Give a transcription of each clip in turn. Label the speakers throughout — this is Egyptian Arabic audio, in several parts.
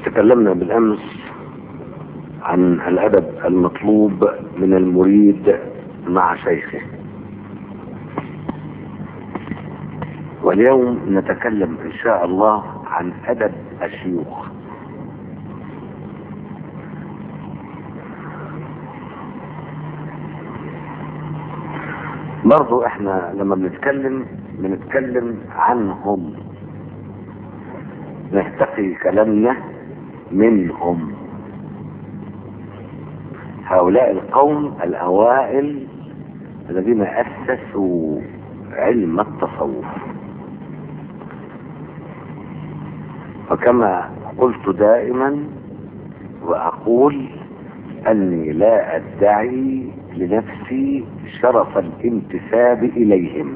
Speaker 1: تكلمنا بالامس عن الادب المطلوب من المريد مع شيخه واليوم نتكلم ان شاء الله عن ادب الشيوخ برضو احنا لما بنتكلم بنتكلم عنهم نستقي كلامنا منهم هؤلاء القوم الاوائل الذين اسسوا علم التصوف وكما قلت دائما واقول اني لا ادعي لنفسي شرف الانتساب اليهم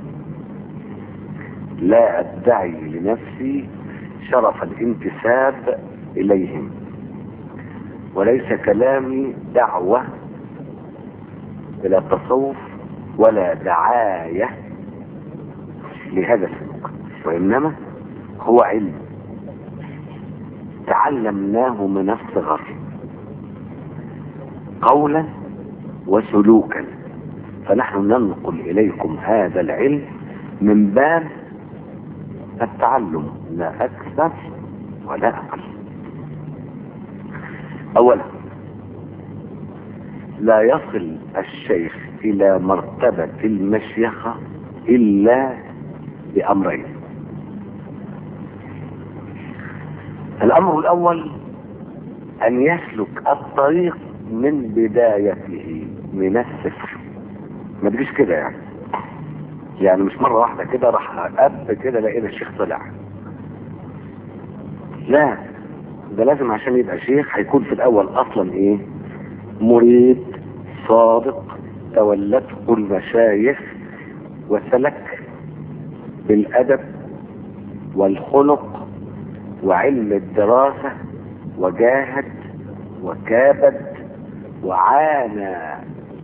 Speaker 1: لا ادعي لنفسي شرف الانتساب اليهم وليس كلامي دعوة الى التصوف ولا دعاية لهذا السلوك وانما هو علم تعلمناه من الصغر قولا وسلوكا فنحن ننقل اليكم هذا العلم من باب التعلم لا اكثر ولا اقل اولا لا يصل الشيخ الى مرتبة المشيخة الا بامرين الامر الاول ان يسلك الطريق من بدايته من الصفر ما تجيش كده يعني يعني مش مرة واحدة كده راح اب كده لقينا الشيخ طلع لا ده لازم عشان يبقى شيخ هيكون في الاول اصلا ايه مريد صادق تولته المشايخ وسلك بالادب والخلق وعلم الدراسة وجاهد وكابد وعانى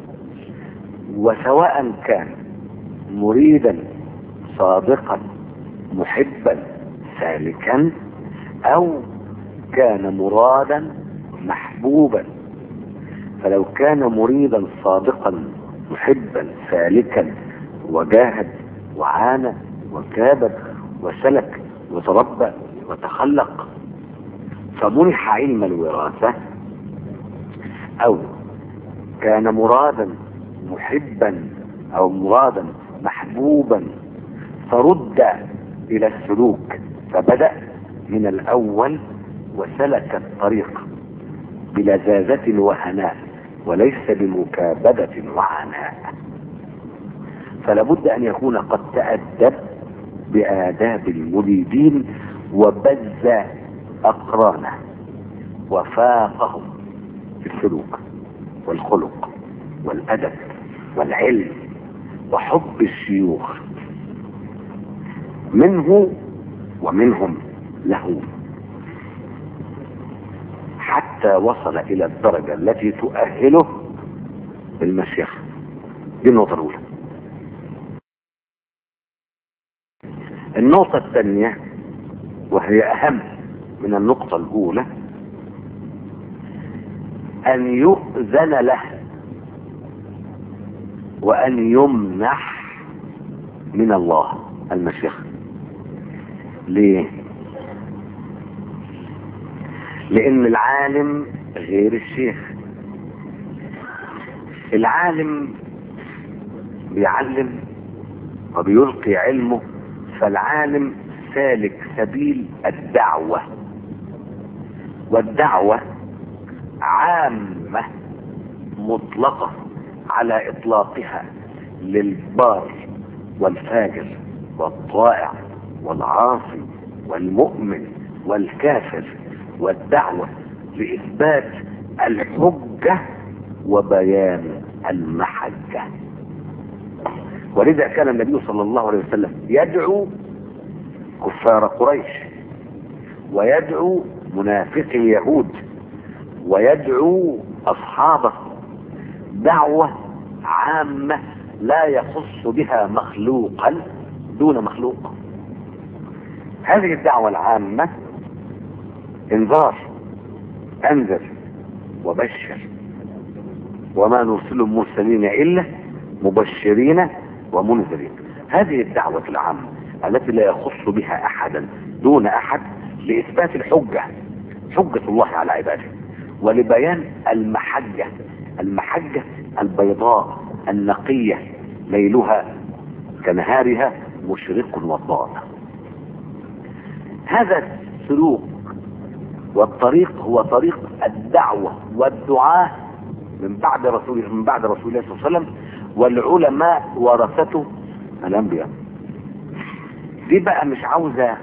Speaker 1: وسواء كان مريدا صادقا محبا سالكا او كان مرادا محبوبا فلو كان مريدا صادقا محبا سالكا وجاهد وعانى وكابد وسلك وتربى وتخلق فمنح علم الوراثة او كان مرادا محبا او مرادا محبوبا فرد الى السلوك فبدأ من الاول وسلك الطريق بلذاذة وهناء وليس بمكابدة وعناء فلابد ان يكون قد تأدب بآداب المريدين وبز أقرانه وفاقهم في السلوك والخلق والأدب والعلم وحب الشيوخ منه ومنهم له حتى وصل إلى الدرجة التي تؤهله بالمشيخة دي النقطة الأولى النقطة الثانية وهي أهم من النقطة الأولى أن يؤذن له وأن يمنح من الله المشيخة ليه؟ لأن العالم غير الشيخ العالم بيعلم وبيلقي علمه فالعالم سالك سبيل الدعوة والدعوة عامة مطلقة على اطلاقها للبار والفاجر والطائع والعاصي والمؤمن والكافر والدعوة لإثبات الحجة وبيان المحجة ولذا كان النبي صلى الله عليه وسلم يدعو كفار قريش ويدعو منافقي يهود ويدعو أصحابه دعوة عامة لا يخص بها مخلوقا دون مخلوق هذه الدعوة العامة انذار انذر وبشر وما نرسل المرسلين الا مبشرين ومنذرين هذه الدعوة العامة التي لا يخص بها احدا دون احد لاثبات الحجة حجة الله على عباده ولبيان المحجة المحجة البيضاء النقية ليلها كنهارها مشرق وضاء هذا السلوك والطريق هو طريق الدعوة والدعاء من بعد رسول من بعد رسول الله صلى الله عليه وسلم والعلماء ورثته الانبياء دي بقى مش عاوزة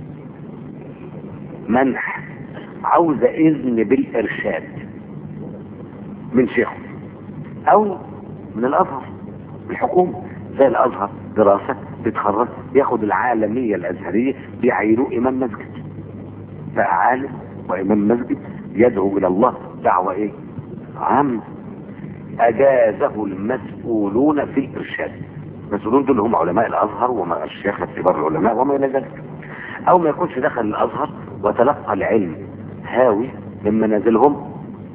Speaker 1: منح عاوزة اذن بالارشاد من شيخه او من الازهر الحكومة زي الازهر دراسة بيتخرج ياخد العالمية الازهرية بيعينوه امام مسجد بقى عالم وامام مسجد يدعو الى الله دعوة ايه عام اجازه المسؤولون في الارشاد المسؤولون دول هم علماء الازهر وما الشيخ كبار العلماء وما الى ذلك او ما يكونش دخل الازهر وتلقى العلم هاوي من منازلهم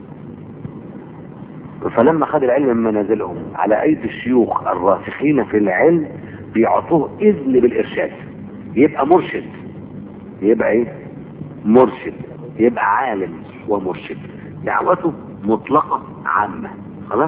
Speaker 1: فلما خد العلم من منازلهم على ايدي الشيوخ الراسخين في العلم بيعطوه اذن بالارشاد يبقى مرشد يبقى ايه مرشد يبقى عالم ومرشد دعوته مطلقة عامة خلاص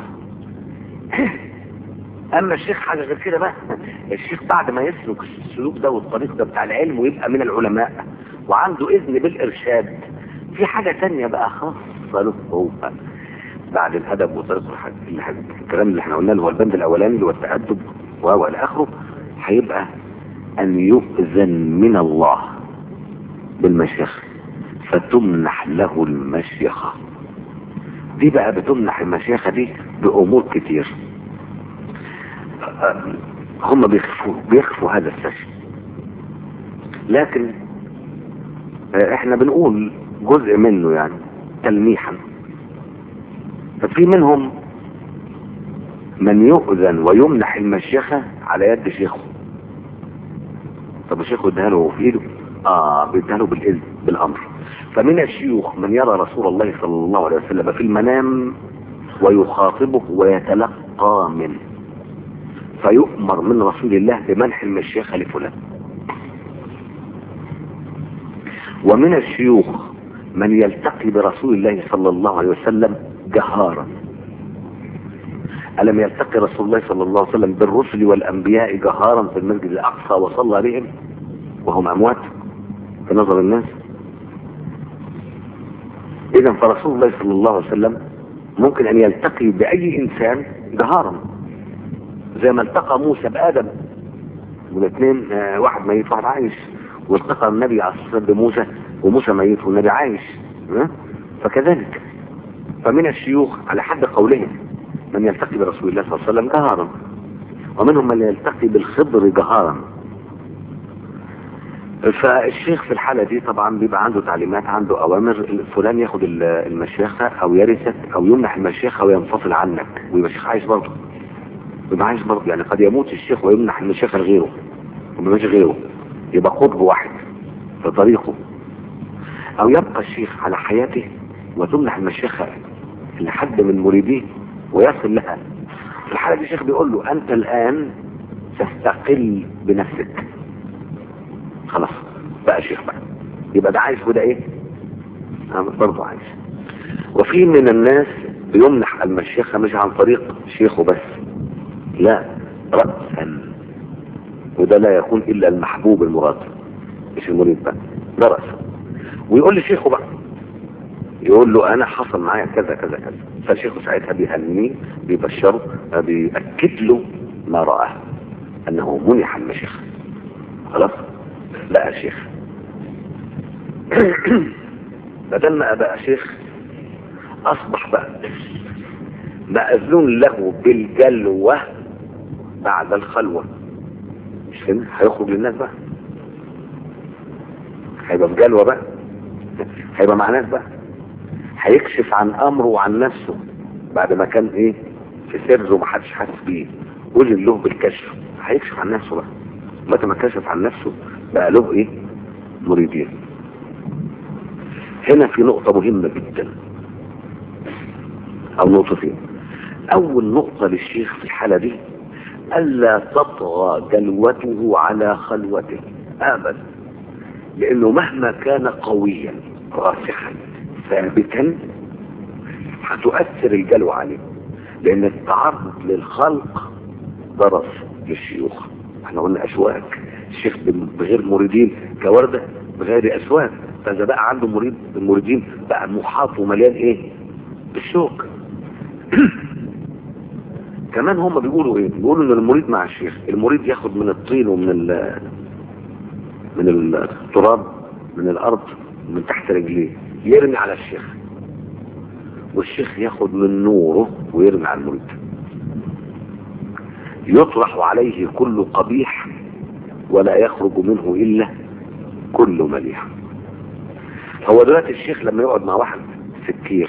Speaker 1: اما الشيخ حاجة غير كده بقى الشيخ بعد ما يسلك السلوك ده والطريق ده بتاع العلم ويبقى من العلماء وعنده اذن بالارشاد في حاجة تانية بقى خاصة له هو بعد الادب وطريق الكلام اللي احنا قلناه اللي هو البند الاولاني اللي هو التأدب وهو الى اخره هيبقى ان يؤذن من الله بالمشيخة فتمنح له المشيخة دي بقى بتمنح المشيخة دي بامور كتير هم بيخفوا بيخفوا هذا السر لكن احنا بنقول جزء منه يعني تلميحا ففي منهم من يؤذن ويمنح المشيخة على يد شيخه طب الشيخ اداها له في ايده اه بيديها له بالاذن بالامر فمن الشيوخ من يرى رسول الله صلى الله عليه وسلم في المنام ويخاطبه ويتلقى منه فيؤمر من رسول الله بمنح المشيخة لفلان ومن الشيوخ من يلتقي برسول الله صلى الله عليه وسلم جهارا ألم يلتقي رسول الله صلى الله عليه وسلم بالرسل والأنبياء جهارا في المسجد الأقصى وصلى بهم وهم أموات في نظر الناس إذا فرسول الله صلى الله عليه وسلم ممكن أن يلتقي بأي إنسان جهارا زي ما التقى موسى بآدم والاثنين آه واحد ميت واحد عايش والتقى النبي عليه الصلاة والسلام بموسى وموسى ميت والنبي عايش آه؟ فكذلك فمن الشيوخ على حد قولهم من يلتقي برسول الله صلى الله عليه وسلم جهارا ومنهم من يلتقي بالخضر جهارا فالشيخ في الحالة دي طبعا بيبقى عنده تعليمات عنده اوامر فلان ياخد المشيخة او يرثك او يمنح المشيخة وينفصل عنك ويبقى الشيخ عايش برضه يبقى عايش برضه يعني قد يموت الشيخ ويمنح المشيخة لغيره وما غيره يبقى قطب واحد في طريقه او يبقى الشيخ على حياته وتمنح المشيخة لحد من مريديه ويصل لها في الحالة دي الشيخ بيقول له انت الان تستقل بنفسك خلاص بقى شيخ بقى يبقى ده عايش وده ايه برضه عايش وفي من الناس بيمنح المشيخة مش عن طريق شيخه بس لا رأسا وده لا يكون الا المحبوب المراد مش المريد بقى ده رأسا ويقول لشيخه بقى يقول له انا حصل معايا كذا كذا كذا فالشيخ ساعتها بيهنيه بيبشره بيأكد له ما رآه انه منح المشيخ خلاص بقى شيخ بدل ما بقى شيخ اصبح بقى مأذون له بالجلوة بعد الخلوة مش فاهم هيخرج للناس بقى هيبقى في جلوة بقى هيبقى مع ناس بقى هيكشف عن امره وعن نفسه بعد ما كان ايه في سر ومحدش حاسس بيه وجد له بالكشف هيكشف عن نفسه بقى متى ما كشف عن نفسه بقى له ايه مريدين هنا في نقطة مهمة جدا او نقطتين اول نقطة للشيخ في الحالة دي الا تطغى جلوته على خلوته ابدا لانه مهما كان قويا راسخا ثابتا هتؤثر الجلوة عليه لان التعرض للخلق ضرر للشيوخ احنا قلنا اشواك الشيخ بغير مريدين كوردة بغير اسواك فاذا بقى عنده مريد المريدين بقى محاط ومليان ايه بالشوك كمان هم بيقولوا ايه بيقولوا ان المريد مع الشيخ المريد ياخد من الطين ومن ال من التراب من الارض من تحت رجليه يرمي على الشيخ والشيخ ياخد من نوره ويرمي على المريد يطرح عليه كل قبيح ولا يخرج منه الا كل مليح هو دلوقتي الشيخ لما يقعد مع واحد سكير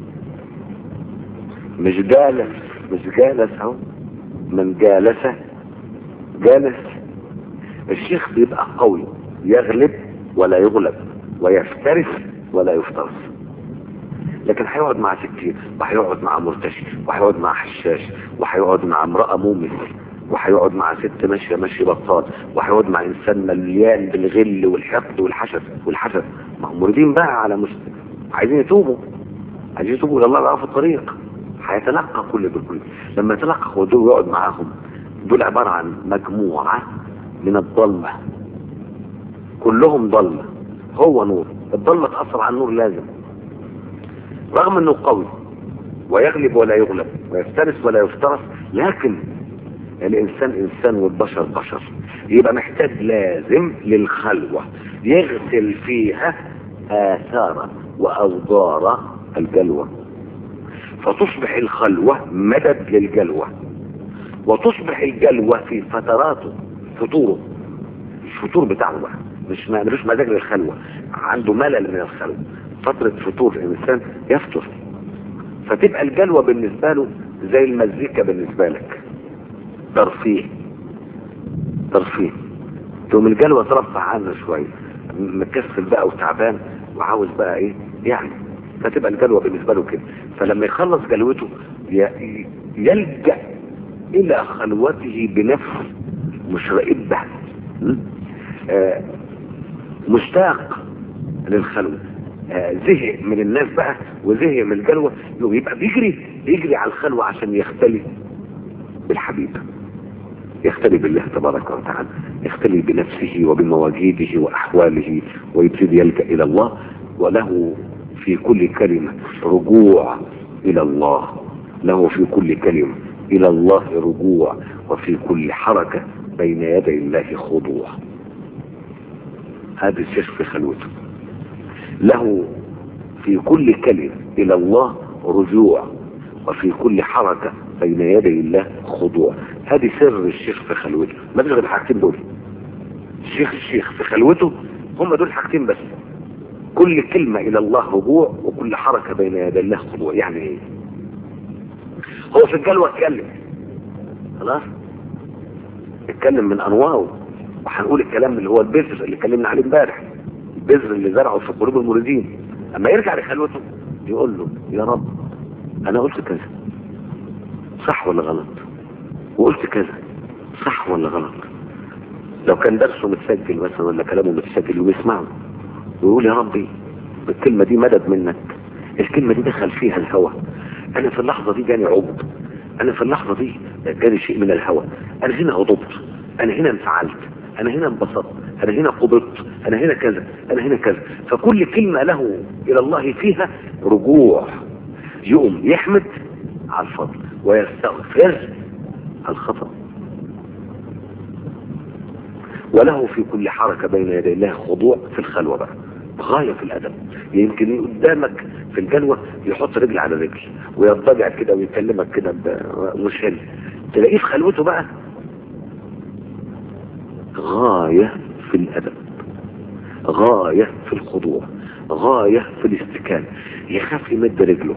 Speaker 1: مش جالس مش جالس اهو من جالس جالس الشيخ بيبقى قوي يغلب ولا يغلب ويفترس ولا يفترس لكن هيقعد مع سكين وهيقعد مع مرتشي وهيقعد مع حشاش وهيقعد مع امرأة مومس وهيقعد مع ست ماشية ماشي بطال وهيقعد مع انسان مليان بالغل والحقد والحسد والحسد ما هم مريدين بقى على مست... عايزين يتوبوا عايزين يتوبوا الى الله بقى في الطريق هيتلقى كل دول كل لما يتلقى ودول ويقعد معاهم دول عبارة عن مجموعة من الضلمة كلهم ضلمة هو نور الضلمة تأثر على النور لازم رغم انه قوي ويغلب ولا يغلب ويفترس ولا يفترس لكن الانسان انسان والبشر بشر يبقى محتاج لازم للخلوة يغسل فيها اثار واوضار الجلوة فتصبح الخلوة مدد للجلوة وتصبح الجلوة في فتراته فطوره الفطور بتاعه بقى مش ما ملوش مزاج للخلوة عنده ملل من الخلوة فترة فطور الانسان يفطر فتبقى الجلوة بالنسبة له زي المزيكا بالنسبة لك ترفيه ترفيه تقوم الجلوة ترفع عنه شوية مكسل بقى وتعبان وعاوز بقى ايه يعني فتبقى الجلوة بالنسبة له كده فلما يخلص جلوته يلجأ الى خلوته بنفسه مش رائب ده آه مشتاق للخلوة آه زهق من الناس بقى وزهق من الجلوة يبقى بيجري بيجري على الخلوة عشان يختلي بالحبيب يختلي بالله تبارك وتعالى يختلي بنفسه وبمواجيده وأحواله ويبتدي يلجأ إلى الله وله في كل كلمة رجوع إلى الله له في كل كلمة إلى الله رجوع وفي كل حركة بين يدي الله خضوع هذا الشيخ في خلوته له في كل كلمة إلى الله رجوع وفي كل حركة بين يدي الله خضوع هذه سر الشيخ في خلوته ما غير الحاجتين دول الشيخ الشيخ في خلوته هم دول حاجتين بس كل كلمة إلى الله رجوع وكل حركة بين يدي الله خضوع يعني إيه هو في الجلوة اتكلم خلاص اتكلم من أنواعه وهنقول الكلام اللي هو البذر اللي اتكلمنا عليه امبارح البذر اللي زرعه في قلوب المريدين اما يرجع لخلوته يقول له يا رب انا قلت كذا صح ولا غلط وقلت كذا صح ولا غلط لو كان درسه متسجل مثلا ولا كلامه متسجل ويسمعه ويقول يا ربي الكلمة دي مدد منك الكلمة دي دخل فيها الهوى انا في اللحظة دي جاني عقد انا في اللحظة دي جاني شيء من الهوى انا هنا غضبت انا هنا انفعلت انا هنا انبسطت انا هنا قبضت انا هنا كذا انا هنا كذا فكل كلمة له الى الله فيها رجوع يقوم يحمد على الفضل ويستغفر الخطأ وله في كل حركة بين يدي الله خضوع في الخلوة بقى غاية في الأدب يمكن قدامك في الجلوة يحط رجل على رجل ويضجع كده ويكلمك كده مشهل تلاقيه في خلوته بقى غاية في الأدب غاية في الخضوع غاية في الاستكان يخاف يمد رجله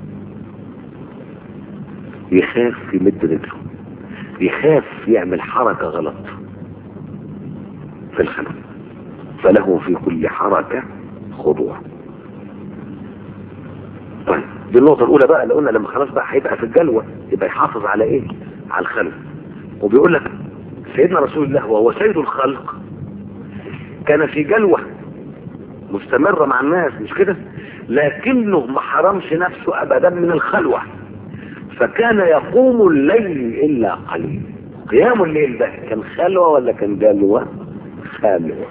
Speaker 1: يخاف يمد رجله يخاف يعمل حركة غلط في الخلق فله في كل حركة خضوع دي النقطة الأولى بقى اللي قلنا لما خلاص بقى هيبقى في الجلوة يبقى يحافظ على إيه؟ على الخلق وبيقول لك سيدنا رسول الله وهو سيد الخلق كان في جلوة مستمرة مع الناس مش كده لكنه ما حرمش نفسه أبدا من الخلوة فكان يقوم الليل إلا قليل قيام الليل ده كان خلوة ولا كان جلوة خلوة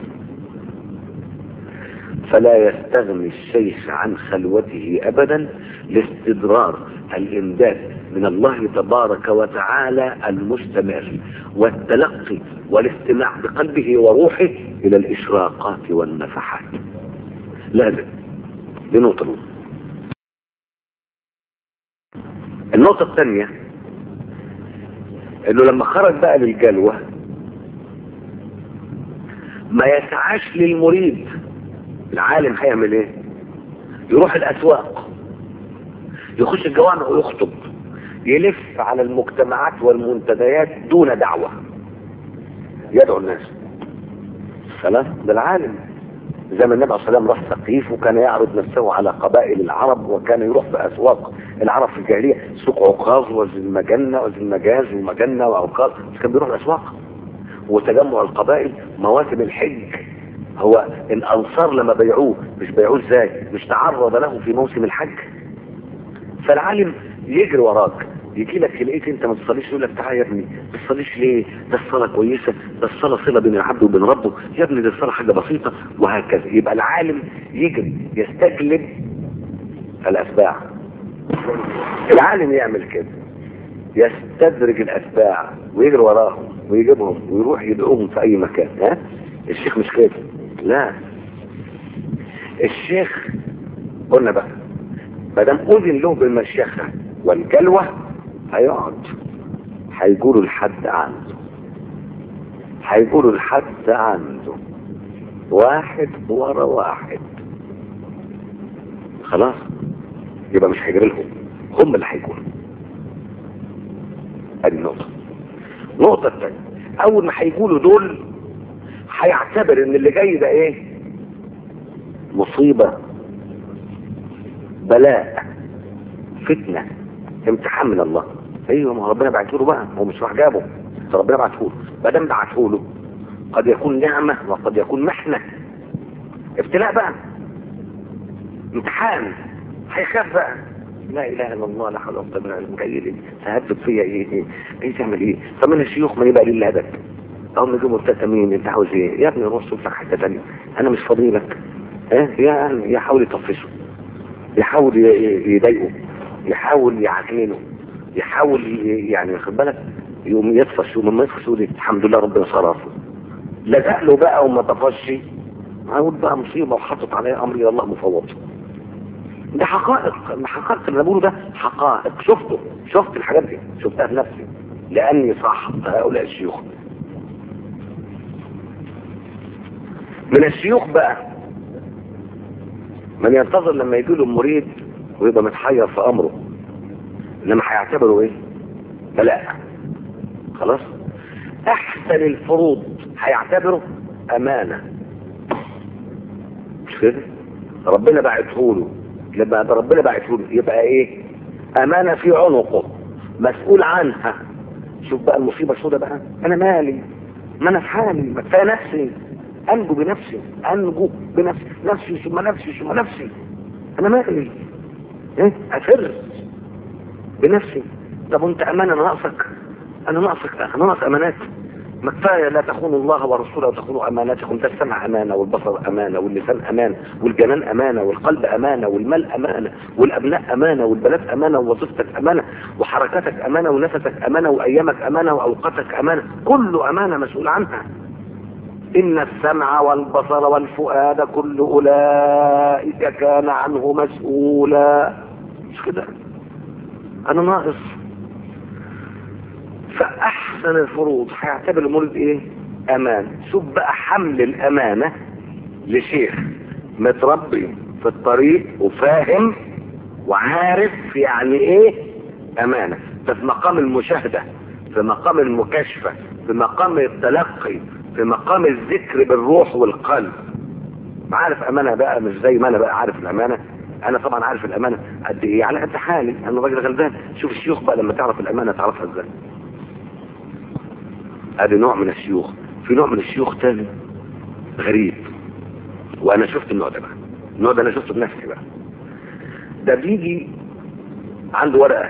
Speaker 1: فلا يستغني الشيخ عن خلوته ابدا لاستدرار الامداد من الله تبارك وتعالى المستمر والتلقي والاستماع بقلبه وروحه الى الاشراقات والنفحات لازم دي نقطة الأولى. النقطة الثانية انه لما خرج بقى للجلوة ما يسعاش للمريد العالم هيعمل ايه يروح الاسواق يخش الجوامع ويخطب يلف على المجتمعات والمنتديات دون دعوة يدعو الناس خلاص ده العالم زي ما النبي صلى الله عليه وسلم راح ثقيف وكان يعرض نفسه على قبائل العرب وكان يروح في اسواق العرب في الجاهليه سوق عكاظ وذي المجنه وذي المجاز ومجنه وعكاظ كان بيروح الاسواق وتجمع القبائل مواسم الحج هو الانصار لما بيعوه مش بيعوه ازاي مش تعرض له في موسم الحج فالعالم يجري وراك يجي لك لقيت انت ما تصليش يقول لك تعالى يا ابني ما تصليش ليه ده الصلاه كويسه ده الصلاه صله بين العبد وبين ربه يا ابني ده الصلاه حاجه بسيطه وهكذا يبقى العالم يجري يستجلب الاتباع العالم يعمل كده يستدرج الاتباع ويجري وراهم ويجيبهم ويروح يدعوهم في اي مكان ها الشيخ مش كده لا الشيخ قلنا بقى ما دام اذن له بالمشيخه والجلوه هيقعد هيجوله الحد عنده هيجوله الحد عنده واحد ورا واحد خلاص يبقى مش هيجري لهم هم اللي هيجولوا ادي النقطه النقطه الثانيه اول ما هيجولوا دول هيعتبر ان اللي جاي ده ايه مصيبة بلاء فتنة امتحان من الله ايوه ما ربنا بعته له بقى هو مش راح جابه ربنا بعته له ما دام بعته له قد يكون نعمة وقد يكون محنة ابتلاء بقى امتحان هيخاف بقى لا اله الا الله لا حول ولا قوه الا بالله المتخيل ههدد فيا ايه ايه ايه تعمل ايه طب انا شيوخ ما يبقى لي الا هدف او نجي مبتسمين انت عاوز ايه يا ابني روح شوف لك حته ثانيه انا مش فاضي لك ها يا يحاول يطفشه يحاول يضايقه يحاول يعكننه يحاول يعني واخد بالك يقوم يطفش وما يطفش يقول الحمد لله ربنا صرفه لزق له بقى وما طفش هقول بقى مصيبه وحطت عليها امري الله مفوض ده حقائق الحقائق اللي انا بقوله ده حقائق شفته شفت الحاجات دي شفتها في نفسي لاني صاحبت هؤلاء الشيوخ من الشيوخ بقى من ينتظر لما يجي له مريد ويبقى متحير في امره انما هيعتبره ايه بلاء خلاص احسن الفروض هيعتبره امانه مش كده ربنا بعته له لما ربنا بعته له يبقى ايه امانه في عنقه مسؤول عنها شوف بقى المصيبه السوداء بقى انا مالي ما انا في حالي ما كفايه نفسي انجو بنفسي انجو بنفسي نفسي ثم نفسي ثم نفسي انا مالي ايه افر بنفسي طب وانت امانه انا ناقصك انا ناقصك انا ناقص امانات ما كفايه لا تخونوا الله ورسوله وتخونوا اماناتكم ده السمع امانه والبصر امانه واللسان امانه والجنان امانه والقلب امانه والمال امانه والابناء امانه والبنات امانه ووظيفتك امانه وحركاتك امانه ونفسك امانه وايامك امانه واوقاتك امانه كله امانه مسؤول عنها إن السمع والبصر والفؤاد كل أولئك كان عنه مسؤولا مش كده أنا ناقص فأحسن الفروض هيعتبر المريد إيه أمان شوف بقى حمل الأمانة لشيخ متربي في الطريق وفاهم وعارف يعني إيه أمانة ده في مقام المشاهدة في مقام المكاشفة في مقام التلقي في مقام الذكر بالروح والقلب عارف امانه بقى مش زي ما انا بقى عارف الامانه انا طبعا عارف الامانه قد ايه على قد حالي انا راجل غلبان شوف الشيوخ بقى لما تعرف الامانه تعرفها ازاي ادي نوع من الشيوخ في نوع من الشيوخ تاني غريب وانا شفت النوع ده بقى النوع ده انا شفته بنفسي بقى ده بيجي عنده ورقه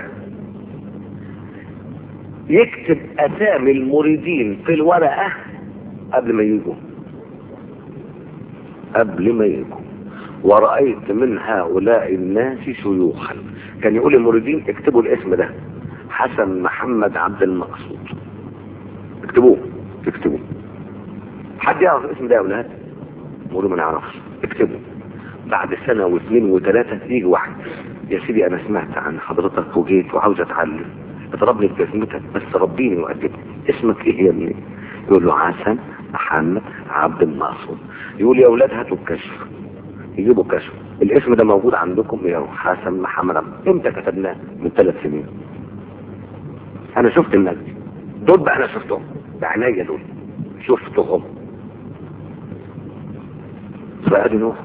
Speaker 1: يكتب اسامي المريدين في الورقه قبل ما يجوا قبل ما يجوا ورأيت من هؤلاء الناس شيوخا كان يقول المريدين اكتبوا الاسم ده حسن محمد عبد المقصود اكتبوه اكتبوه حد يعرف الاسم ده يا اولاد يقولوا ما نعرفش اكتبوا بعد سنة واثنين وثلاثة يجي واحد يا سيدي انا سمعت عن حضرتك وجيت وعاوز اتعلم اضربني بجزمتك بس ربيني وأدبني اسمك ايه يا ابني يقول له حسن محمد عبد المقصود يقول يا اولاد هاتوا الكشف يجيبوا كشف الاسم ده موجود عندكم يا حسن محمد عبد امتى كتبناه من ثلاث سنين انا شفت الناس دي دول بقى انا شفتهم بعناية دول شفتهم فادي نوح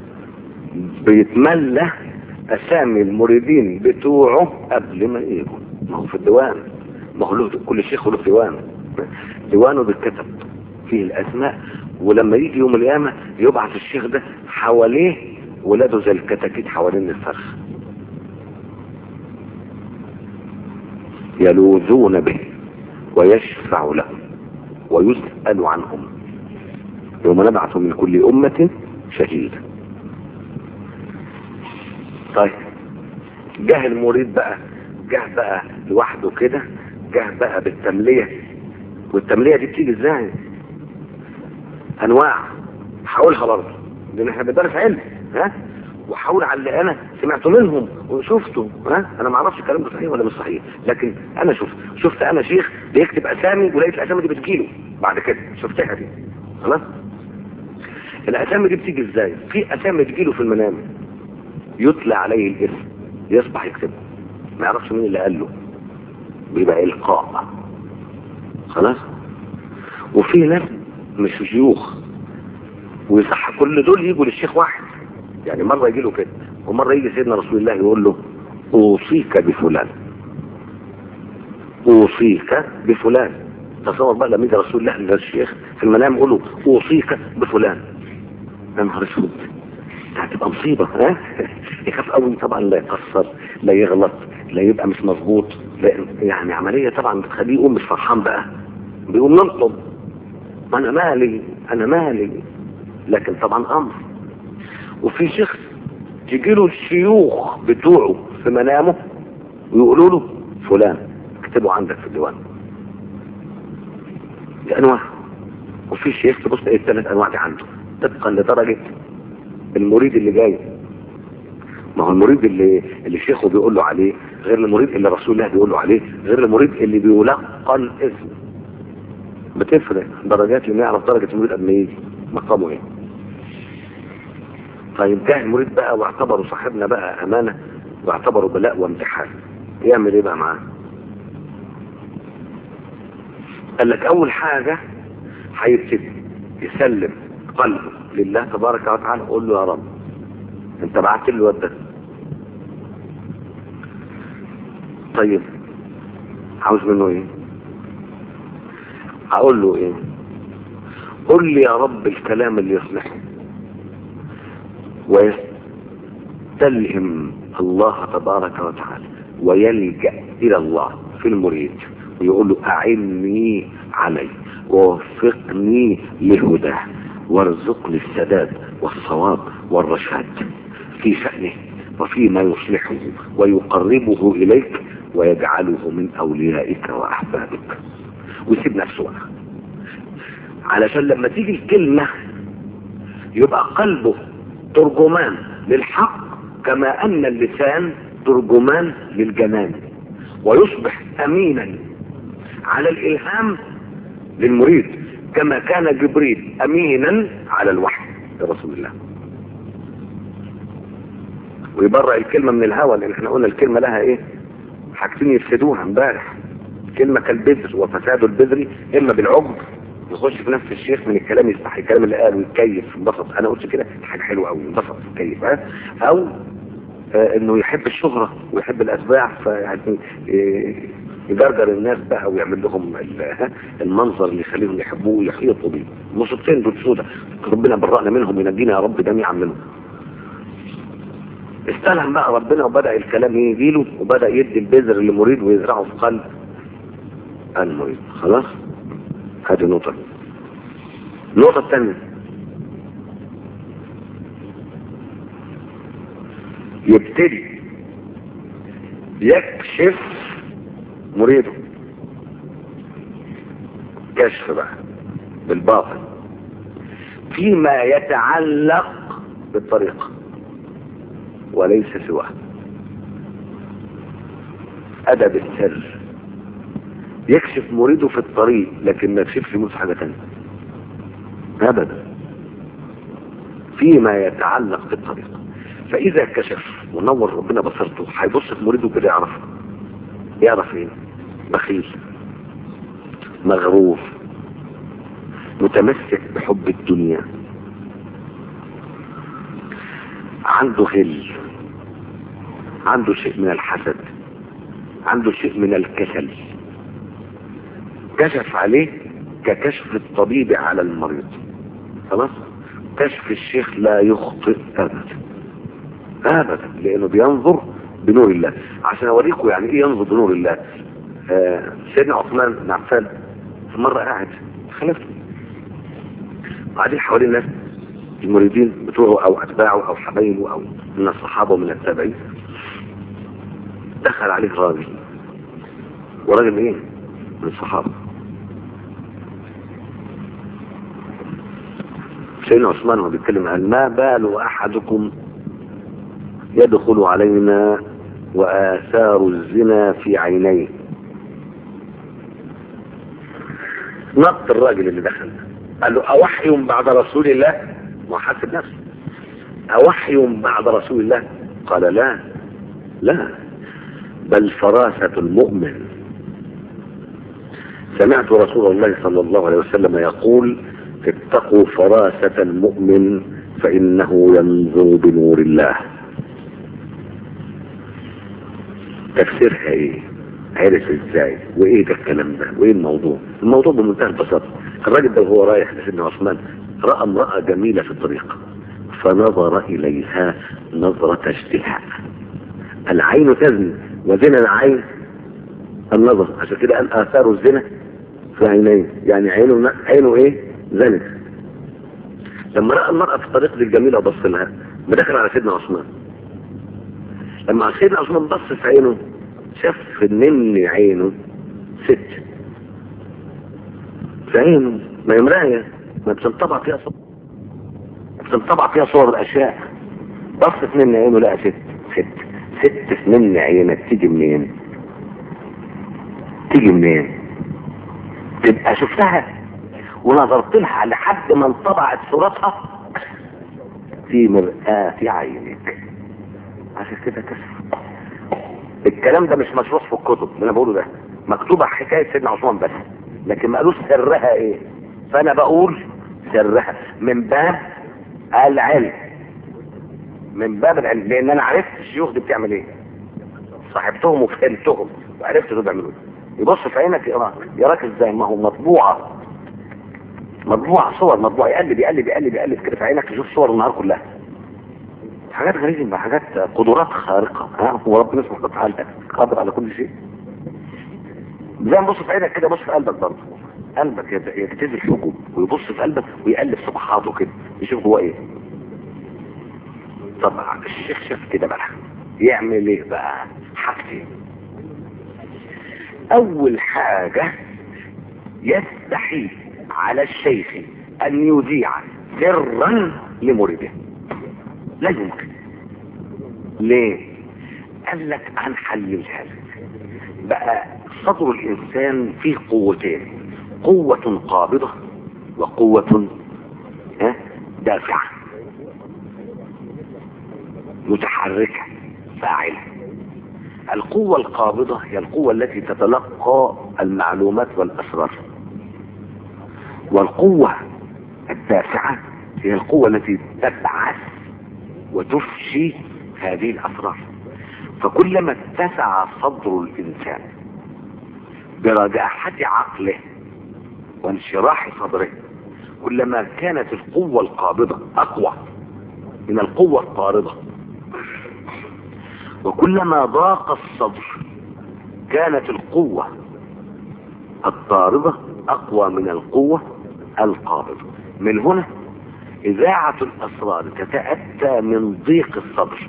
Speaker 1: بيتملى اسامي المريدين بتوعه قبل ما يجوا ما هو في الديوان ما هو له كل شيخ له ديوان ديوانه بيتكتب فيه الاسماء ولما يجي يوم القيامه يبعث الشيخ ده حواليه ولاده زي الكتاكيت حوالين الفرخ يلوذون به ويشفع لهم ويسأل عنهم يوم نبعث من كل أمة شهيدا طيب جه المريد بقى جه بقى لوحده كده جه بقى بالتملية والتملية دي بتيجي ازاي انواع هقولها برضه لان احنا بندرس علم ها وحاول على اللي انا سمعته منهم وشفته ها انا ما اعرفش الكلام ده صحيح ولا مش صحيح لكن انا شفت شفت انا شيخ بيكتب اسامي ولقيت الاسامي دي بتجيله بعد كده شفتها دي خلاص الاسامي دي بتيجي ازاي في اسامي تجيله في المنام يتلى عليه الاسم يصبح يكتبه ما يعرفش مين اللي قال له بيبقى القاء خلاص وفي ناس مش شيوخ ويصح كل دول يجوا للشيخ واحد يعني مرة يجي له كده ومرة يجي سيدنا رسول الله يقول له اوصيك بفلان اوصيك بفلان تصور بقى لما يجي رسول الله للشيخ في المنام يقول له اوصيك بفلان يا نهار اسود ده هتبقى مصيبة ها يخاف قوي طبعا لا يقصر لا يغلط لا يبقى مش مظبوط لا يعني عملية طبعا بتخليه يقوم مش فرحان بقى بيقوم ننطب انا مالي انا مالي لكن طبعا امر وفي شيخ تجي له الشيوخ بتوعه في منامه ويقولوا له فلان اكتبه عندك في الديوان دي انواع وفي شيخ تبص ايه الثلاث انواع دي عنده طبقا لدرجه المريد اللي جاي ما هو المريد اللي اللي شيخه بيقول له عليه غير المريد اللي رسول الله بيقول له عليه غير المريد اللي بيلقى الاسم بتفرق درجات لما يعرف درجة المريد قبل ما يجي مقامه ايه طيب جه المريد بقى واعتبروا صاحبنا بقى امانة واعتبروا بلاء وامتحان يعمل ايه بقى معاه قال لك اول حاجة هيبتدي يسلم قلبه لله تبارك وتعالى قول له يا رب انت بعت لي الواد ده طيب عاوز منه ايه هقول له ايه قل لي يا رب الكلام اللي يصلحه ويستلهم الله تبارك وتعالى ويلجأ الى الله في المريد ويقول له اعني عليه ووفقني لهداه وارزقني السداد والصواب والرشاد في شأنه وفيما يصلحه ويقربه إليك ويجعله من أوليائك وأحبابك ويسيب نفسه بقى علشان لما تيجي الكلمة يبقى قلبه ترجمان للحق كما أن اللسان ترجمان للجنان ويصبح أمينا على الإلهام للمريد كما كان جبريل أمينا على الوحي لرسول الله ويبرأ الكلمة من الهوى لأن احنا قلنا الكلمة لها ايه حاجتين يفسدوها امبارح كلمة كالبذر وفساد البذر اما بالعجب يخش في نفس الشيخ من الكلام يستحي الكلام اللي قاله ويتكيف انبسط انا قلت كده حاجة حلوة قوي انبسط يتكيف ها او آه، انه يحب الشهرة ويحب الاتباع فيعني آه، يجرجر الناس بقى ويعمل لهم ال- ها، المنظر اللي يخليهم يحبوه ويحيطوا بيه المصيبتين دول سودة ربنا برأنا منهم وينجينا يا رب جميعا منهم استلهم بقى ربنا وبدأ الكلام يجي له وبدأ يدي البذر للمريد ويزرعه في قلب المريد خلاص هذه نقطة النقطة الثانية يبتدي يكشف مريده كشف بقى بالباطن فيما يتعلق بالطريقة وليس سواه أدب السر يكشف مريده في الطريق لكن ما يكشفش مريده في حاجة تانية أبدا فيما يتعلق بالطريق فإذا كشف ونور ربنا بصرته هيبص في مريده كده يعرف يعرف ايه بخيل مغرور متمسك بحب الدنيا عنده غل عنده شيء من الحسد عنده شيء من الكسل كشف عليه ككشف الطبيب على المريض خلاص كشف الشيخ لا يخطئ ابدا ابدا لانه بينظر بنور الله عشان اوريكم يعني ايه ينظر بنور الله آه سيدنا عثمان بن عفان في مره قاعد خلفته قاعدين حوالين الناس المريدين بتوعه او اتباعه او حبايبه او من الصحابه ومن التابعين دخل عليه راجل وراجل ايه من الصحابه سيدنا عثمان هو بيتكلم عن ما بال احدكم يدخل علينا واثار الزنا في عينيه نط الراجل اللي دخل قال له اوحي بعد رسول الله محاسب نفسه اوحي بعد رسول الله قال لا لا بل فراسة المؤمن سمعت رسول الله صلى الله عليه وسلم يقول اتقوا فراسة المؤمن فإنه ينظر بنور الله تفسيرها ايه عرف ازاي وايه ده الكلام ده وايه الموضوع الموضوع بمنتهى البساطة الراجل ده وهو رايح لسيدنا عثمان رأى امرأة جميلة في الطريق فنظر اليها نظرة اشتهاء العين تزني وزنا العين النظر عشان كده قال اثار الزنا في عينيه يعني عينه عينه ايه زنت لما راى المرأة في الطريق دي الجميلة وبص لها بدخل على سيدنا عثمان لما سيدنا عثمان بص في عينه شاف ان عينه ست في عينه ما هي مراية ما بتنطبع فيها صور بتنطبع فيها صور الاشياء بص في من عينه لقى ست ست ست في من عينك تيجي منين تيجي منين تبقى شفتها ونظرت لها لحد ما انطبعت صورتها في مرآة عينك عشان كده كشف الكلام ده مش مشروح في الكتب اللي انا بقوله ده مكتوبة حكاية سيدنا عثمان بس لكن ما قالوش سرها ايه فانا بقول سرها من باب العلم من باب العلم لان انا عرفت الشيوخ دي بتعمل ايه صاحبتهم وفهمتهم وعرفت دول بيعملوا ايه يبص في عينك يراك يراك ازاي ما هو مطبوعه مطبوعه صور مطبوعه يقلب يقلب يقلب يقلب كده في عينك تشوف صور النهار كلها حاجات غريبة حاجات قدرات خارقة ها هو ربنا سبحانه وتعالى قادر على كل شيء زي ما بص في عينك كده بص في قلبك برضه قلبك يجتذب حكم ويبص في قلبك ويقلب صفحاته كده يشوف هو ايه طبعا الشيخ شاف كده بقى يعمل ايه بقى حاجتين اول حاجة يستحيل على الشيخ ان يذيع سرا لمريده لا يمكن ليه قال لك هنحللها لك بقى صدر الانسان فيه قوتين قوة قابضة وقوة ها دافعة متحركة فاعلة القوة القابضة هي القوة التي تتلقى المعلومات والأسرار والقوة الدافعة هي القوة التي تبعث وتفشي هذه الاسرار فكلما اتسع صدر الانسان برجاحة عقله وانشراح صدره كلما كانت القوة القابضة اقوى من القوة الطاردة وكلما ضاق الصدر كانت القوة الطاردة اقوى من القوة القابضة من هنا اذاعة الاسرار تتأتى من ضيق الصدر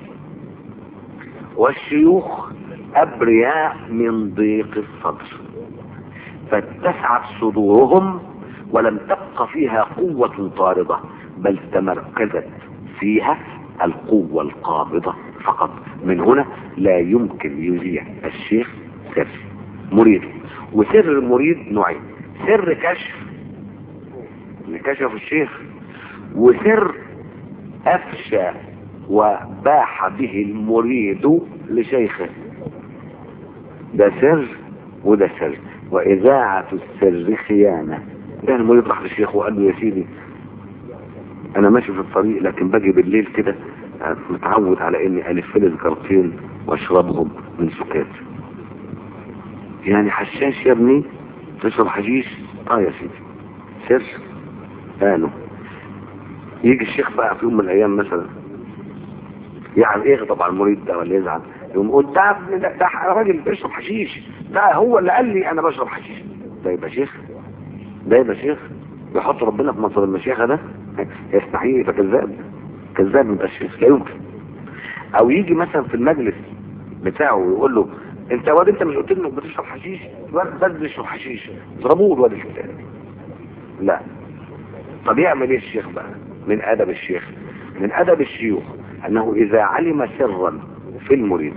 Speaker 1: والشيوخ ابرياء من ضيق الصدر فاتسعت صدورهم ولم تبق فيها قوة طاردة بل تمركزت فيها القوة القابضة فقط من هنا لا يمكن يذيع الشيخ سر مريد وسر المريد نوعين سر كشف اللي كشف الشيخ وسر افشى وباح به المريد لشيخه ده سر وده سر واذاعة السر خيانة ده المريد راح للشيخ وقال له يا سيدي انا ماشي في الطريق لكن باجي بالليل كده متعود على اني الف لي سجارتين واشربهم من سكات يعني حشاش يا ابني تشرب حشيش اه يا سيدي سر قالوا يجي الشيخ بقى في يوم من الايام مثلا يعني يغضب على المريد ده ولا يزعل يقوم يقول ده ابن ده, ده راجل بيشرب حشيش ده هو اللي قال لي انا بشرب حشيش ده يبقى شيخ ده يبقى شيخ يحط ربنا في مصر المشيخة ده يستحيل يبقى كذاب كذاب يبقى الشيخ لا يمكن او يجي مثلا في المجلس بتاعه ويقول له انت واد انت مش قلت لي انك بتشرب حشيش ده بيشرب حشيش ضربوه الواد الثاني لا طب يعمل ايه الشيخ بقى من ادب الشيخ من ادب الشيوخ انه اذا علم سرا في المريد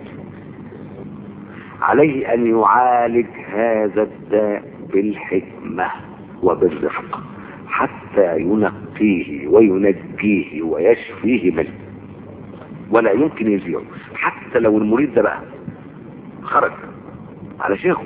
Speaker 1: عليه ان يعالج هذا الداء بالحكمة وبالرفق حتى ينقيه وينجيه ويشفيه منه ولا يمكن يزيعه حتى لو المريد ده بقى خرج على شيخه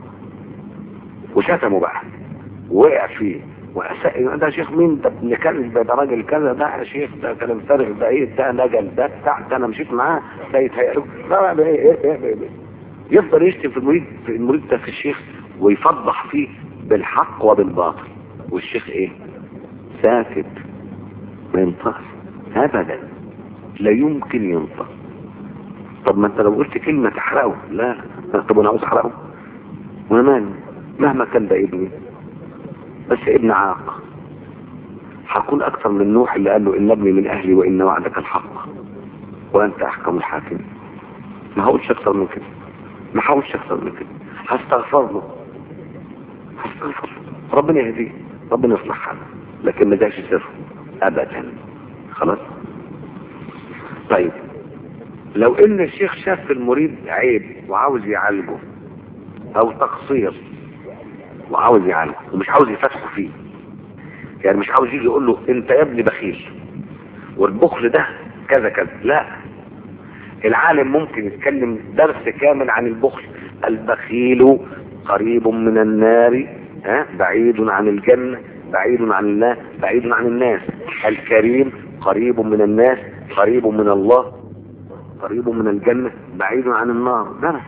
Speaker 1: وشتمه بقى ووقع فيه وأسأل ده شيخ مين ده ابن كلب ده راجل كذا ده يا شيخ ده كلام فارغ ده ايه ده نجل ده بتاع ده انا مشيت معاه ده يتهيأ لا لا ايه ايه ايه ايه يفضل يشتم في المريد في المريد ده في الشيخ ويفضح فيه بالحق وبالباطل والشيخ ايه ساكت ما ينطقش ابدا لا يمكن ينطق طب ما انت لو قلت كلمة تحرقه لا طب انا عاوز احرقه وانا مالي مهما كان ده ابني بس ابن عاق هكون اكثر من نوح اللي قال له ان ابني من اهلي وان وعدك الحق وانت احكم الحاكم ما هقولش اكثر من كده ما هقولش اكثر من كده هستغفر له هستغفر له ربنا يهديه ربنا يصلح حاله لكن ما داش سر ابدا خلاص طيب لو ان الشيخ شاف في المريد عيب وعاوز يعالجه او تقصير وعاوز يعالجه ومش عاوز يفتحه فيه يعني مش عاوز يجي يقول له انت يا ابني بخيل والبخل ده كذا كذا لا العالم ممكن يتكلم درس كامل عن البخل البخيل قريب من النار ها بعيد عن الجنة بعيد عن الله بعيد عن الناس الكريم قريب من الناس قريب من الله قريب من الجنة بعيد عن النار درس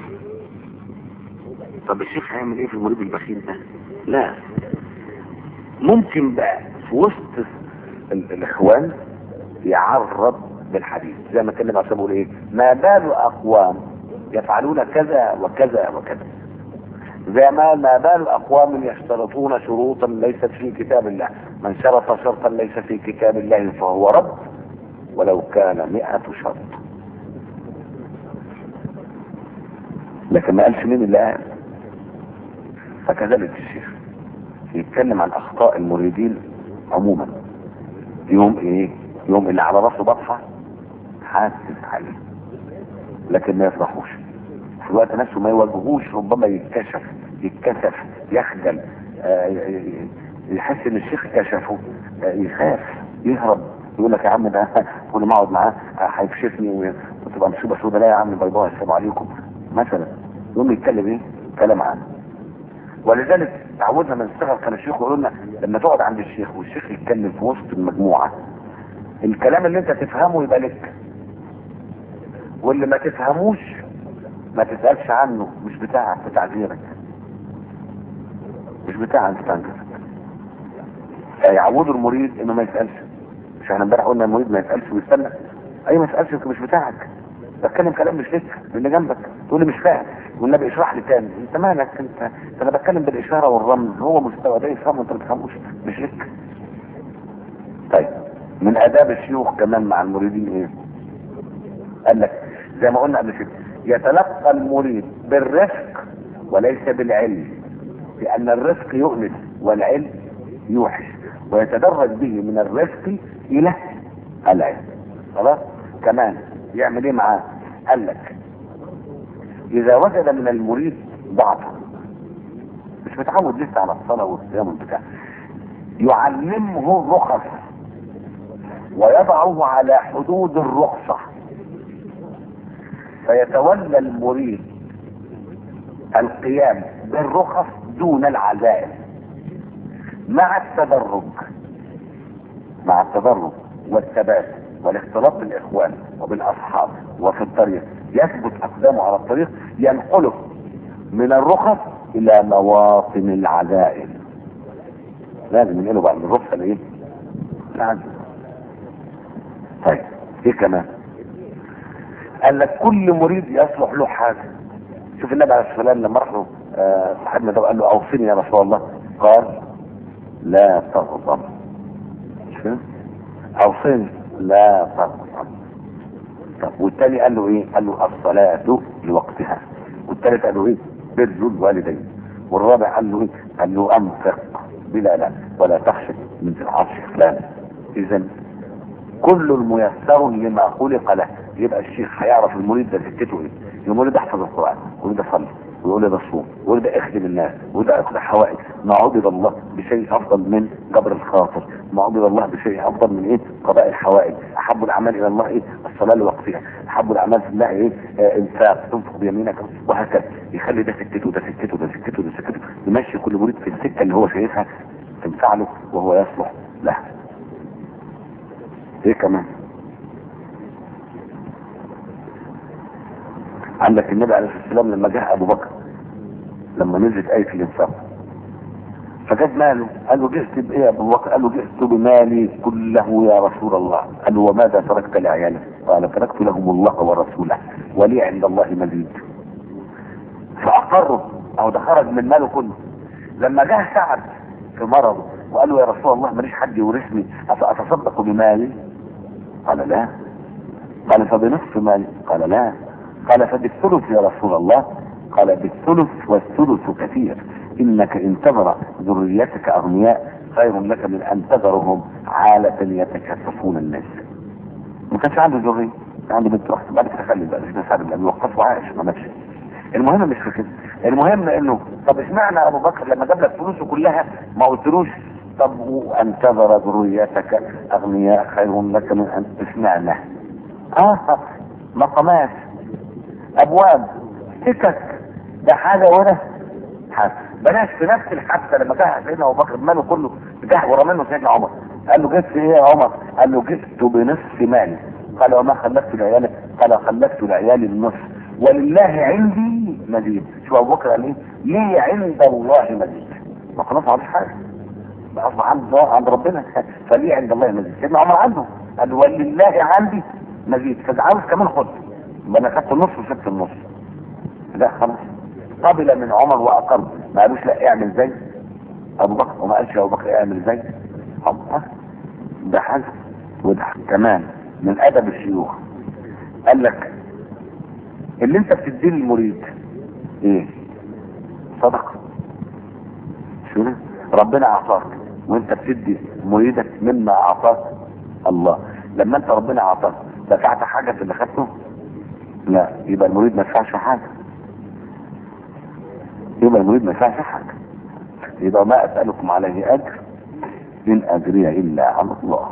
Speaker 1: طب الشيخ هيعمل ايه في المريض البخيل ده لا ممكن بقى في وسط ال- الاخوان يعرض بالحديث زي ما اتكلم عشان بقول ايه ما بال اقوام يفعلون كذا وكذا وكذا زي ما ما بال اقوام يشترطون شروطا ليست في كتاب الله من شرط شرطا ليس في كتاب الله فهو رد ولو كان مئة شرط لكن ما قالش مين اللي قال فكذلك الشيخ يتكلم عن اخطاء المريدين عموما يوم ايه يوم اللي على راسه بطحة حاسس عليه لكن ما يفرحوش في الوقت نفسه ما يواجهوش ربما يتكشف يتكسف يخجل آه، ي- ي- يحس ان الشيخ كشفه آه، يخاف يهرب يقول لك يا عم ده كل ما اقعد معاه آه، هيكشفني و- وتبقى مصيبه سوداء لا يا عم باي باي السلام عليكم مثلا يقوم يتكلم ايه؟ كلام عام ولذلك تعودنا من الصغر كان الشيخ يقول لنا لما تقعد عند الشيخ والشيخ يتكلم في وسط المجموعه الكلام اللي انت تفهمه يبقى لك واللي ما تفهموش ما تسألش عنه مش بتاعك بتاع غيرك مش بتاعك بتاع غيرك يعودوا المريد انه ما يسألش مش احنا امبارح قلنا المريد ما يسألش ويستنى اي ما يسألش انت مش بتاعك بتكلم كلام مش لك اللي جنبك تقول لي مش فاهم والنبي اشرح لي تاني انت مالك انت انا بتكلم بالاشاره والرمز هو مستوى ده يفهم وانت ما تفهموش مش لك طيب من اداب الشيوخ كمان مع المريدين ايه قال لك زي ما قلنا قبل كده يتلقى المريد بالرفق وليس بالعلم لان الرفق يؤنس والعلم يوحش ويتدرج به من الرفق الى العلم خلاص كمان يعمل ايه معاه قال لك اذا وجد من المريد ضعفا مش متعود لسه على الصلاه والصيام والبتاع يعلمه الرخص ويضعه على حدود الرخصه فيتولى المريد القيام بالرخص دون العزائم مع التدرج مع التدرج والثبات والاختلاط بالاخوان وبالاصحاب وفي الطريق يثبت اقدامه على الطريق ينقله من الرخص الى مواطن العزائم لازم ينقله بقى من الرخصه لايه؟ العزائم طيب ايه كمان؟ قال لك كل مريد يصلح له حاجه شوف النبي عليه الصلاه والسلام لما راح له آه، صاحبنا ده قال له اوصني يا رسول الله قال لا تغضب مش كده؟ اوصني لا تغضب طب والتاني قال له ايه؟ قال له الصلاة لوقتها والتالت قال له ايه؟ بر الوالدين والرابع قال له ايه؟ قال له انفق بلا لا ولا تخشى من ذي العرش فلان اذا كل ميسر لما خلق له يبقى الشيخ هيعرف المريد ده سكته ايه المريد ده احفظ القران ويقول ده صلي ويقول ده صوم ويقول ده اخدم الناس ويقول ده اقضي حوائج ما عبد الله بشيء افضل من جبر الخاطر ما عبد الله بشيء افضل من ايه قضاء الحوائج احب الاعمال الى الله ايه الصلاه لوقتها احب الاعمال في الله ايه آه انفاق تنفق بيمينك وهكذا يخلي ده سكته ده سكته ده سكته ده سكته يمشي كل مريد في السكه اللي هو شايفها تنفع له وهو يصلح لها ايه كمان عندك النبي عليه الصلاه والسلام لما جاء ابو بكر لما نزلت ايه الانفاق فجاب ماله قال له جئت بايه يا ابو بكر قال له جئت بمالي كله يا رسول الله قال له وماذا تركت لعيالك قال تركت لهم الله ورسوله ولي عند الله مزيد فاقروا او ده خرج من ماله كله لما جه سعد في مرضه وقال له يا رسول الله ماليش حد يورثني افاتصدق بمالي قال لا قال فبنصف مالي قال لا قال فبالثلث يا رسول الله قال بالثلث والثلث كثير انك ان تذر ذريتك اغنياء خير لك من ان تذرهم عالة يتكففون الناس ما كانش عنده ذرية كان عنده بنت واحدة بعد كده خلي بقى سيدنا سعد بن ابي وقاص وعايش ما ماتش المهم مش في كده المهم انه طب اشمعنى ابو بكر لما جاب لك فلوسه كلها ما قلتلوش طب وان تذر ذريتك اغنياء خير لك من ان اشمعنى اه مقامات ابواب سكك ده حاجه ولا حاجه بلاش في نفس الحادثه لما جه سيدنا ابو بكر ماله كله جه ورا منه سيدنا عمر قال له جبت ايه يا عمر؟ قال له جبت بنصف مالي قال وما خلفت لعيالك؟ قال خلفت لعيالي النصف ولله عندي مزيد شو ابو بكر قال ايه؟ لي عند الله مزيد ما خلاص ما عندوش حاجه بقى اصبح عند عند ربنا فليه عند الله مزيد سيدنا عمر عنده قال ولله عندي مزيد فعاوز كمان خد ما انا خدت النص وسبت النص لا خلاص قبل من عمر واقر ما قالوش لا اعمل زي ابو بكر وما قالش ابو بكر اعمل زي الله ده حاجه وده كمان من ادب الشيوخ قال لك اللي انت بتديه للمريد ايه صدقه شو ده؟ ربنا اعطاك وانت بتدي مريدك مما اعطاك الله لما انت ربنا اعطاك دفعت حاجه في اللي خدته لا يبقى المريد ما يدفعش حاجه يبقى المريد ما يدفعش حاجه يبقى ما اسالكم عليه اجر ان اجري الا على الله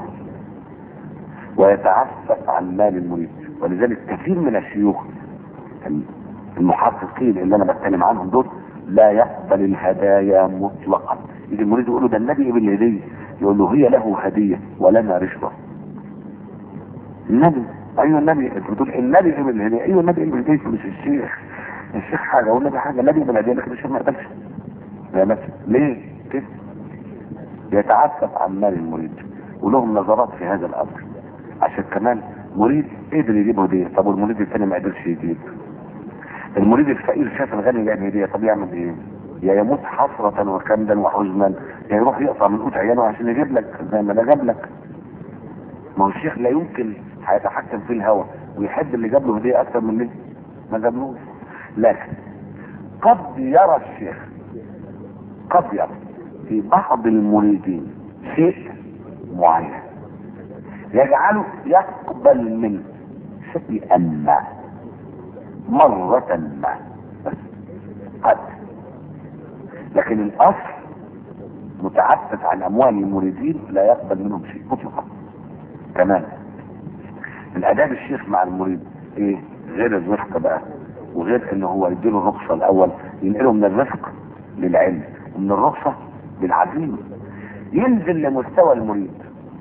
Speaker 1: ويتعفف عن مال المريد ولذلك كثير من الشيوخ المحققين اللي انا بتكلم عنهم دول لا يقبل الهدايا مطلقا يجي المريد يقول له ده النبي ابن الهديه يقول له هي له هديه ولنا رشوه النبي ايوه النبي انت بتقول النبي ابن الهديه ايوه النبي ابن الهديه مش الشيخ الشيخ حاجه والنبي حاجه النبي ابن الهديه لكن الشيخ ما يقبلش يا مثلا ليه كده يتعفف عن مال المريد ولهم نظرات في هذا الامر عشان كمان مريد قدر يجيب هديه طب والمريد الثاني ما قدرش يجيب المريد الفقير شاف الغني جايب هديه طب يعمل ايه؟ يا يموت حسرة وكمدا وحزنا يا يروح يقطع من قوت عياله عشان يجيب لك زي ما ده جاب لك ما هو الشيخ لا يمكن هيتحكم في الهوى ويحب اللي جاب له هديه اكتر من اللي ما جابلوش لكن قد يرى الشيخ قد يرى في بعض المريدين شيء معين يجعله يقبل منه شيئا ما مرة ما بس قد لكن الاصل متعفف عن اموال المريدين لا يقبل منهم شيء مطلقا كمان من اداب الشيخ مع المريد ايه غير الرفق بقى وغير ان هو يديله الرخصه الاول ينقله من الرفق للعلم ومن الرخصه للعزيمه ينزل لمستوى المريد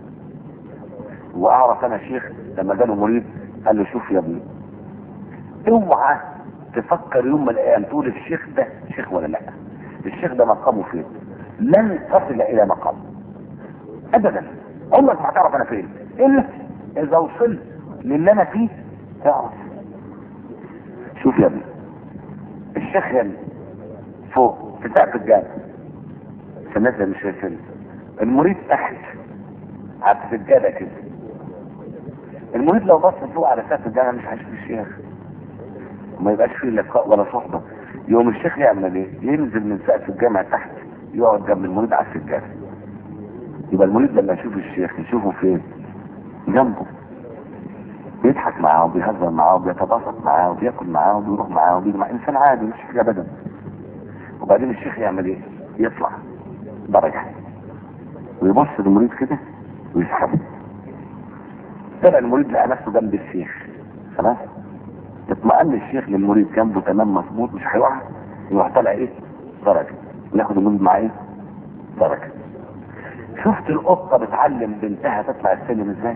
Speaker 1: واعرف انا شيخ لما جاله مريد قال له شوف يا ابني اوعى تفكر يوم من الايام تقول الشيخ ده شيخ ولا لا الشيخ ده مقامه فين لن تصل الى مقامه ابدا عمرك ما هتعرف انا فين الا اذا وصلت للي انا فيه تعرف شوف يا ابني الشيخ هنا فوق في سقف الجامع في الناس اللي مش شايفين المريد تحت على السجاده كده المريد لو بص فوق على سقف الجامع مش هيشوف الشيخ وما يبقاش فيه لقاء ولا صحبه يوم الشيخ يعمل ايه؟ ينزل من سقف الجامع تحت يقعد جنب المريد على السجاده يبقى المريد لما يشوف الشيخ يشوفه فين؟ جنبه بيضحك معاه وبيهزر معاه وبيتباسط معاه وبياكل معاه وبيروح معاه وبيجي معاه انسان عادي مش حاجه ابدا وبعدين الشيخ يعمل ايه؟ يطلع درجه ويبص للمريد كده ويسحبه طلع المريد لقى نفسه جنب الشيخ خلاص اطمئن الشيخ للمريد جنبه تمام مظبوط مش هيقع يروح طالع ايه؟ درجه وياخد المريد معاه ايه؟ درجه شفت القطه بتعلم بنتها تطلع السلم ازاي؟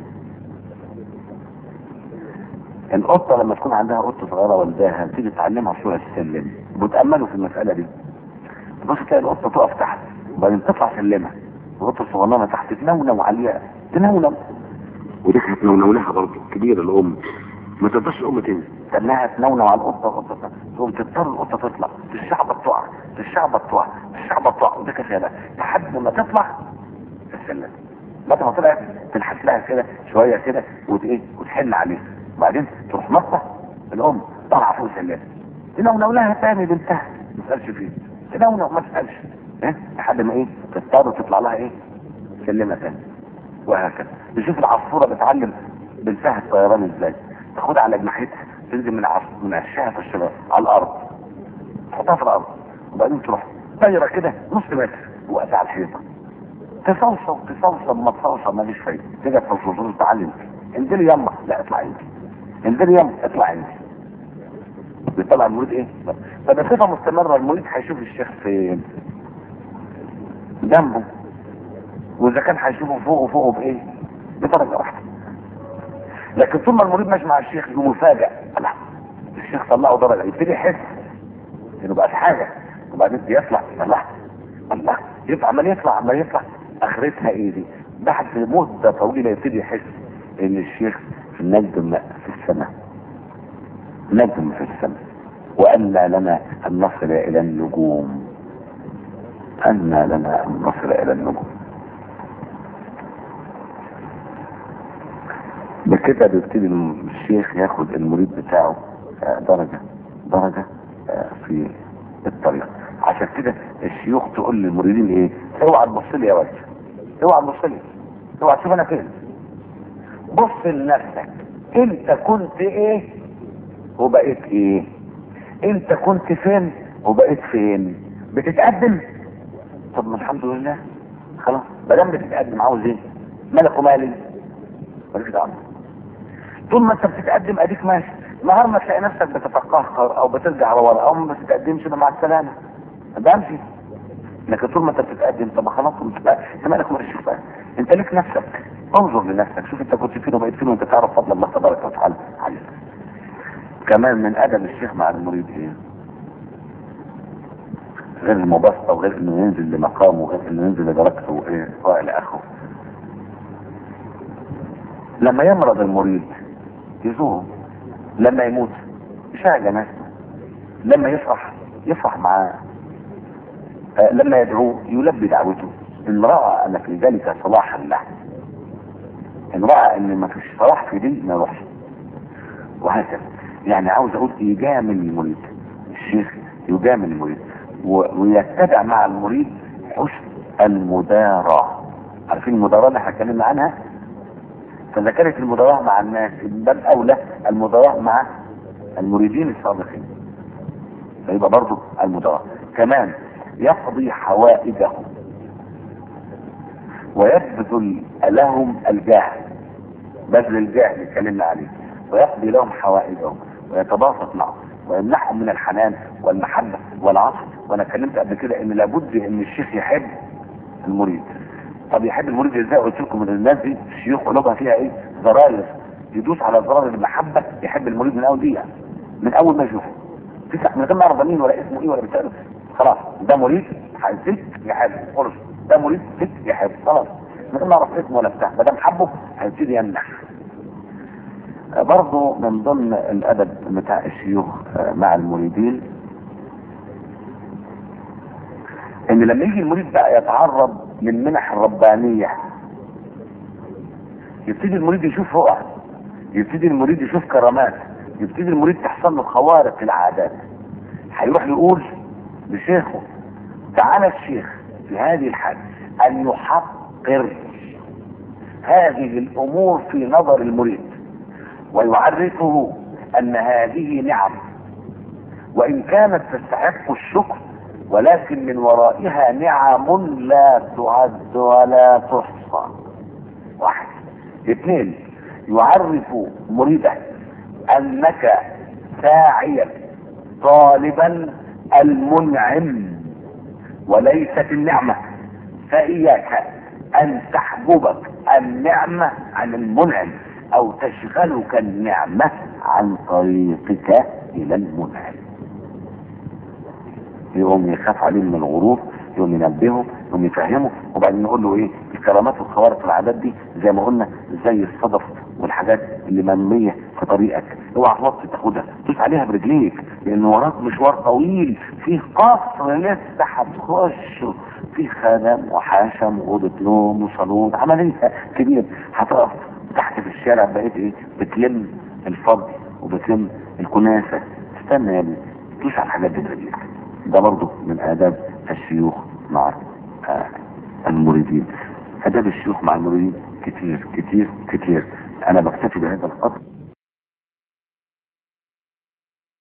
Speaker 1: القطة لما تكون عندها قطة صغيرة والداها تيجي تعلمها طلوع السلم بتأملوا في المسألة دي تبص تلاقي القطة تقف تحت وبعدين تطلع سلمها القطة الصغننة تحت تنونو عليها تنونو ودي كانت نونولها برضه كبيرة الأم ما تقدرش الأم تنزل تنها تنونو على القطة القطة تقوم تضطر القطة تطلع الشعبة تقع الشعبة تقع الشعبة تقع ودي كده لحد ما تطلع السلم بعد ما طلعت تنحت لها كده شوية كده وت- وتحن عليها وبعدين تروح نطة الام طالعه فوق السلم تنونو لها تاني بنتها ما تسالش فيه تنونو ما تسالش ايه لحد ما ايه تضطر تطلع لها ايه سلمه تاني وهكذا نشوف العصفوره بتعلم بنتها الطيران ازاي تاخدها على جناحتها تنزل من عص... من عشها في الشباب على الارض تحطها في الارض وبعدين تروح طايره كده نص متر وقت على الحيطه تصوصو تصوصو ما تصوصو ماليش فايده تيجي تصوصو تتعلم انزلي يلا لا اطلع انت انزلي يلا اطلع انت بيطلع المريد ايه فبصفه مستمره المريد هيشوف الشيخ فين جنبه واذا كان هيشوفه فوقه فوقه بايه بدرجه واحده لكن طول ما المريد ماشي مع الشيخ مفاجئ لا الشيخ طلعه درجه يبتدي يحس انه بقى في حاجه وبعدين يطلع الله الله يبقى عمال يطلع عمال يطلع اخرتها ايه دي بعد مده طويله يبتدي يحس ان الشيخ نجم في السماء نجم في السماء وأن لنا أن نصل إلى النجوم أن لنا أن نصل إلى النجوم بكده بيبتدي الشيخ ياخد المريد بتاعه آه، درجة درجة آه، في الطريق عشان كده الشيوخ تقول للمريدين ايه اوعى تبص لي يا واد اوعى تبص لي اوعى تشوف انا فين بص لنفسك انت كنت ايه وبقيت ايه انت كنت فين وبقيت فين بتتقدم طب ما الحمد لله خلاص ما دام بتتقدم عاوز ايه ملك ومالي مالكش دعوه طول ما انت بتتقدم اديك ماشي نهار ما تلاقي نفسك بتتقهقر او بترجع لورا او ما بتتقدمش يبقى مع السلامه بمشي لكن طول ما انت بتتقدم طب خلاص انت بقى انت مالك ولا شوف بقى انت ليك نفسك انظر لنفسك شوف انت كنت فين وبقيت فين وانت تعرف فضل الله تبارك وتعالى عليك كمان من ادب الشيخ مع المريد ايه غير المباسطة وغير انه ينزل لمقامه وغير انه ينزل لدرجته وايه والى اخره لما يمرض المريد يزوره لما يموت يشاهد جنازته لما يفرح يفرح معاه آه، لما يدعو يلبي دعوته ان راى ان في ذلك صلاحا له ان راى ان ما فيش صلاح في دي ما يروحش وهكذا يعني عاوز اقول يجامل المريد الشيخ يجامل المريد و- ويتبع مع المريد حسن المداراة عارفين المداراة اللي احنا اتكلمنا عنها فاذا كانت المداراة مع الناس من باب اولى المداراة مع المريدين الصادقين فيبقى برضه المداراة كمان يقضي حوائجهم ويبذل لهم الجاه بذل الجاه اللي اتكلمنا عليه ويقضي لهم حوائجهم ويتباسط معهم ويمنحهم من الحنان والمحبة والعطف وانا اتكلمت قبل كده ان لابد ان الشيخ يحب المريد طب يحب المريد ازاي قلت لكم ان الناس دي الشيوخ قلوبها فيها ايه زراير يدوس على زرار المحبة يحب المريد من اول دقيقة من اول ما يشوفه تسع من غير ما يعرف ده مين ولا اسمه ايه ولا بتاعه خلاص ده مريد هيزيد يحب خلص ده مريد ست يحب خلاص من غير ما يعرف اسمه ولا بتاع ما دام حبه هيبتدي يمنح برضه من ضمن الادب بتاع الشيوخ آه، مع المريدين ان لما يجي المريد بقى يتعرض للمنح الربانية يبتدي المريد يشوف رؤى يبتدي المريد يشوف كرامات يبتدي المريد تحصل له خوارق العادات هيروح يقول لشيخه تعالى الشيخ في هذه الحال ان يحقر هذه الامور في نظر المريد ويعرفه ان هذه نعم وان كانت تستحق الشكر ولكن من ورائها نعم لا تعد ولا تحصى واحد اثنين يعرف مريده انك ساعيا طالبا المنعم وليست النعمة فإياك أن تحجبك النعمة عن المنعم أو تشغلك النعمة عن طريقك إلى المنعم يقوم يخاف عليه من الغرور يقوم ينبهه يقوم يفهمه وبعدين نقول له ايه الكرامات والخوارق العادات دي زي ما قلنا زي الصدف والحاجات اللي منمية في طريقك اوعى توطي تاخدها دوس عليها برجليك لان وراك مشوار طويل فيه قصر لسه هتخش فيه خدم وحاشم واوضه نوم وصالون عمليه كبيره هتقف تحت في الشارع بقيت ايه بتلم الفضل وبتلم الكناسه استنى يا ابني دوس على الحاجات دي برجليك ده برضه من آداب الشيوخ مع آه، المريدين آداب الشيوخ مع المريدين كتير كتير كتير أنا بكتفي بهذا